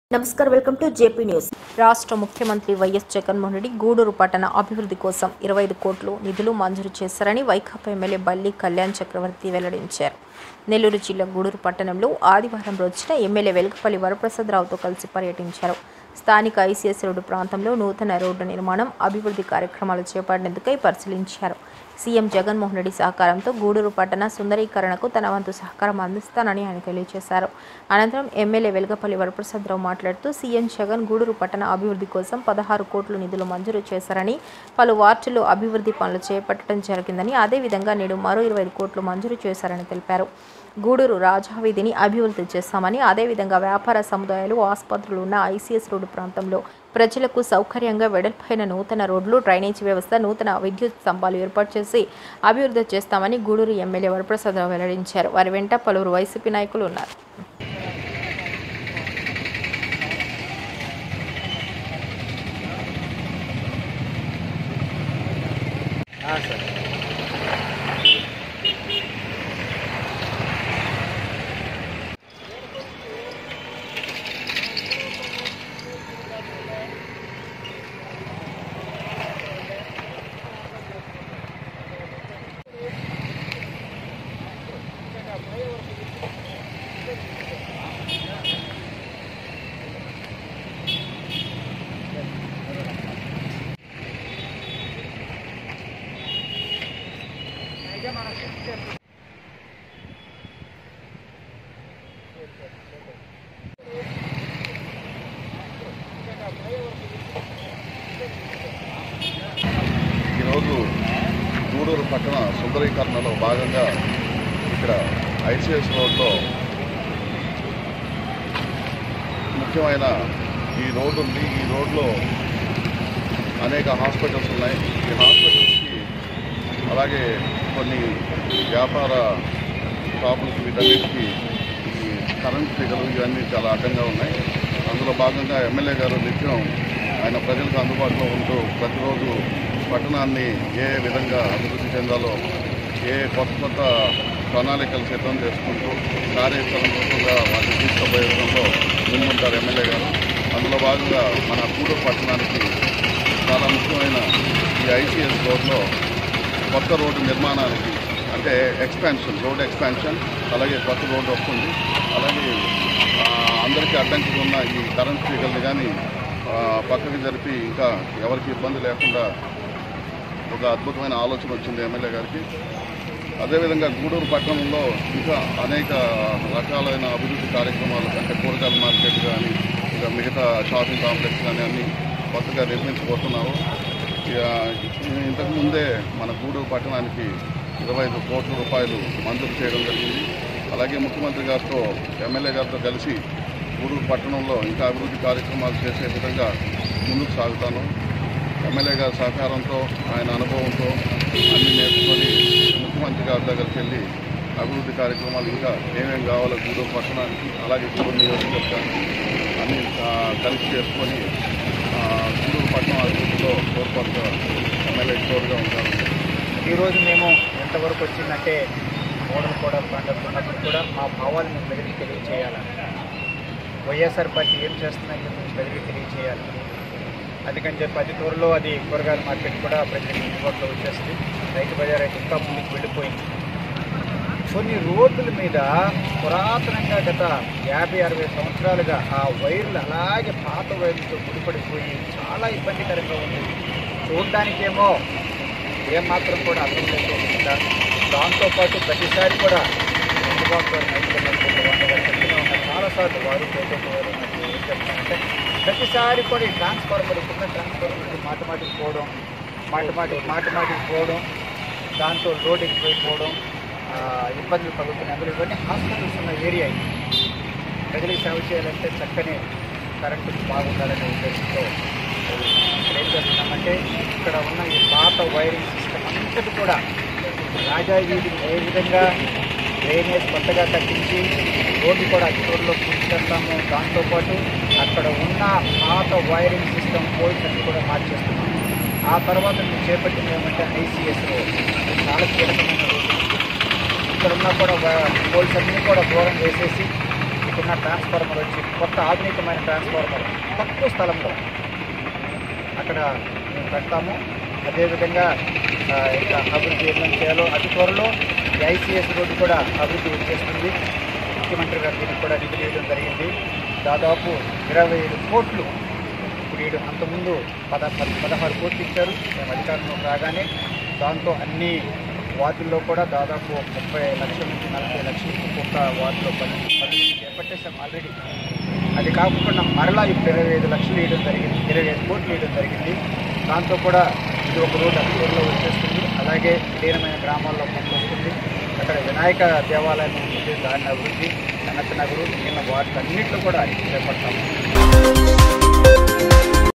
నమస్కారం welcome to JP news రాష్ట్ర ముఖ్యమంత్రి వైఎస్ జగన్మోహన్ రెడ్డి గూడూరు పట్టణ అభివృద్ధి కోసం ఇరవై ఐదు కోట్లు నిధులు మంజూరు చేశారని వైకాపా ఎమ్మెల్యే బల్లి కళ్యాణ్ చక్రవర్తి వెల్లడించారు నెల్లూరు జిల్లా గూడూరు పట్టణంలో ఆదివారం రోజున ఎమ్మెల్యే వెలకపల్లి వరప్రసాదరావుతో కలిసి పర్యటించారు స్థానిక ఐసీఎస్ రోడ్డు ప్రాంతంలో నూతన రోడ్డు నిర్మాణం అభివృద్ధి కార్యక్రమాలు చేపట్టేందుకై పరిశీలించారు సీఎం జగన్మోహన్ రెడ్డి సహకారంతో గూడూరు పట్టణ సుందరీకరణకు తన వంతు సహకారం అందిస్తానని ఆయన తెలియజేశారు అనంతరం ఎమ్మెల్యే వెలగపల్లి వరప్రసాదరావు మాట్లాడుతూ సీఎం జగన్ గూడూరు పట్టణ అభివృద్ధి కోసం పదహారు కోట్లు నిధులు మంజూరు చేశారని పలు వార్డుల్లో అభివృద్ధి పనులు చేపట్టడం జరిగిందని అదేవిధంగా నేడు మరో ఇరవై ఐదు కోట్లు మంజూరు చేశారని తెలిపారు గూడూరు రాజావీధిని అభివృద్ధి చేస్తామని అదేవిధంగా వ్యాపార సముదాయాలు ఆసుపత్రులు ఉన్న ఐసీఎస్ రోడ్డు ప్రాంతంలో ప్రజలకు సౌకర్యంగా వెడల్పైన నూతన రోడ్లు డ్రైనేజీ వ్యవస్థ నూతన విద్యుత్ స్తంభాలు ఏర్పాటు చేసి అభివృద్ధి చేస్తామని గూడూరు ఎమ్మెల్యే వరప్రసాదరావు వెల్లడించారు వారి వెంట పలువురు వైసీపీ నాయకులు ఉన్నారు ఈరోజు గూడూరు పట్టణ సుందరీకరణలో భాగంగా ఇక్కడ ఐసిఎస్ రోడ్లో ముఖ్యమైన ఈ రోడ్డు ఉంది ఈ రోడ్లో అనేక హాస్పిటల్స్ ఉన్నాయి ఈ హాస్పిటల్స్కి అలాగే కొన్ని వ్యాపార షాపులకి వీటన్నిటికీ ఈ కరెంట్ తీగలు ఇవన్నీ చాలా అడ్డంగా ఉన్నాయి అందులో భాగంగా ఎమ్మెల్యే గారు నిత్యం ఆయన ప్రజలకు అందుబాటులో ఉంటూ ప్రతిరోజు పట్టణాన్ని ఏ విధంగా అభివృద్ధి చెందాలో ఏ కొత్త కొత్త ప్రణాళికలు సిద్ధం చేసుకుంటూ కార్యాచరణగా వాటిని తీసుకుపోయడంలో ముందుంటారు ఎమ్మెల్యే గారు అందులో భాగంగా మన గూడూరు పట్టణానికి చాలా ముఖ్యమైన ఈ ఐసీఎస్ రోడ్లో కొత్త రోడ్డు నిర్మాణానికి అంటే ఎక్స్పాన్షన్ రోడ్ ఎక్స్పాన్షన్ అలాగే కొత్త రోడ్డు వస్తుంది అలాగే ఆ, అందరికీ అడ్డంకిగా ఉన్న ఈ కరెంట్ తీగల్ని కానీ పక్కకి జరిపి ఇంకా ఎవరికి ఇబ్బంది లేకుండా ఒక అద్భుతమైన ఆలోచన వచ్చింది ఎమ్మెల్యే గారికి అదేవిధంగా గూడూరు పట్టణంలో ఇంకా అనేక రకాలైన అభివృద్ధి కార్యక్రమాలు అంటే కూరగాయల మార్కెట్ కానీ ఇంకా మిగతా షాపింగ్ కాంప్లెక్స్ కానీ అన్నీ కొత్తగా నిర్మించబోతున్నారు ఇక ఇంతకు ముందే మన గూడూరు పట్టణానికి ఇరవై ఐదు కోట్ల రూపాయలు మంజూరు చేయడం జరిగింది అలాగే ముఖ్యమంత్రి గారితో ఎమ్మెల్యే గారితో కలిసి గూడూరు పట్టణంలో ఇంకా అభివృద్ధి కార్యక్రమాలు చేసే విధంగా ముందుకు సాగుతాను ఎమ్మెల్యే గారి సహకారంతో ఆయన అనుభవంతో అన్ని నేర్చుకొని ముఖ్యమంత్రి గారి దగ్గరికి వెళ్ళి అభివృద్ధి కార్యక్రమాలు ఇంకా ఏమేమి కావాలో గూడూరు పట్టణానికి అలాగే గూడూరు నియోజకవర్గానికి అన్ని ఆ, కలిసి చేసుకొని ఆ, గూడూరు పట్టణం అభివృద్ధిలో తోడ్పడుతూ ఎమ్మెల్యే తోడుగా ఉంటారు ఈరోజు మేము ఎంతవరకు వచ్చిందంటే మోడల్ కూడా పండుగ కూడా మా భావాలు మేము ప్రజలకు తెలియచేయాలి వైఎస్ఆర్ పార్టీ ఏం చేస్తుందని చెప్పి మేము ప్రజలకు తెలియచేయాలి అందుకని చెప్పి అతి త్వరలో అది కూరగాయల మార్కెట్ కూడా ప్రజలకు అందుబాటులో వచ్చేస్తుంది రైతు బజార్ అయితే ఇంకా ముందుకు వెళ్ళిపోయింది కొన్ని రోడ్ల మీద పురాతనంగా గత యాభై అరవై సంవత్సరాలుగా ఆ వైర్లు అలాగే పాత వైర్లతో ముడిపడిపోయి చాలా ఇబ్బందికరంగా ఉంది చూడడానికేమో ఏమాత్రం కూడా అర్థం లేకుండా దాంతోపాటు ప్రతిసారి కూడా అందుబాటులో రైతులు చెప్తూనే ఉన్నారు చాలాసార్లు వారు పేటెంట్ వారు నాకు ఏం చెప్తారంటే ప్రతిసారి కూడా ఈ ట్రాన్స్ఫార్మర్ కింద ట్రాన్స్ఫార్మర్ మాట మాటికి పోవడం మాట మాటికి మాట మాటికి పోవడం దాంతో లోడ్ ఎక్కిపోయిపోవడం ఆ, ఇబ్బందులు కలుగుతున్నాయి అందులో ఇవన్నీ హాస్పిటల్స్ ఉన్న ఏరియా ఇది ప్రజలకు సేవ చేయాలంటే చక్కని కరెంటు బాగుండాలనే ఉద్దేశంతో ఇక్కడ ఏం చేస్తున్నామంటే ఇక్కడ ఉన్న ఈ పాత వైరింగ్ సిస్టమ్ అంతటి కూడా రాజా వీధిని ఏ విధంగా డ్రైనేజ్ కొత్తగా కట్టించి రోడ్డు కూడా అతి త్వరలో పూర్తి చేస్తాము దాంతోపాటు అక్కడ ఉన్న పాత వైరింగ్ సిస్టమ్ పోల్స్ అన్ని కూడా మార్చేస్తున్నాం ఆ తర్వాత మేము చేపట్టింది ఏమంటే ఐసీఎస్ రోడ్ ఇది చాలా కీలకమైన రోడ్డు ఇక్కడ ఉన్న కూడా పోల్స్ అన్నీ కూడా దూరం వేసేసి చిన్న ట్రాన్స్ఫార్మర్ వచ్చి కొత్త ఆధునికమైన ట్రాన్స్ఫార్మర్ తక్కువ స్థలంలో అక్కడ మేము పెడతాము అదేవిధంగా ఆ, ఇంకా అభివృద్ధి ఏమేమి చేయాలో అతి త్వరలో ఈ ఐసీఎస్ రోడ్డు కూడా అభివృద్ధి వచ్చేస్తుంది ముఖ్యమంత్రి గారు దీనికి కూడా నిధులు ఇవ్వడం జరిగింది దాదాపు ఇరవై ఐదు కోట్లు ఇప్పుడు వీడు అంతకుముందు పద పద- పదహారు కోట్లు ఇచ్చారు మేము అధికారంలో రాగానే దాంతో అన్ని వార్డుల్లో కూడా దాదాపు ముప్పై లక్షల నుంచి నలభై లక్షలు ఒక్కొక్క వార్డులో పని పనులు చేపట్టేసాం ఆల్రెడీ అది కాకుండా మరలా ఇప్పుడు ఇరవై ఐదు లక్షలు వేయడం జరిగింది ఇరవై ఐదు కోట్లు వేయడం జరిగింది దాంతో కూడా ఇది ఒక రోడ్డు అభివృద్ధిలో వచ్చేస్తుంది అలాగే విలీనమైన గ్రామాల్లో పనులు వస్తుంది అక్కడ వినాయక దేవాలయం ఉంటుంది దాని అభివృద్ధి కనక నగరు మిగిలిన వార్డులు అన్నింటిలో కూడా చేపడతాము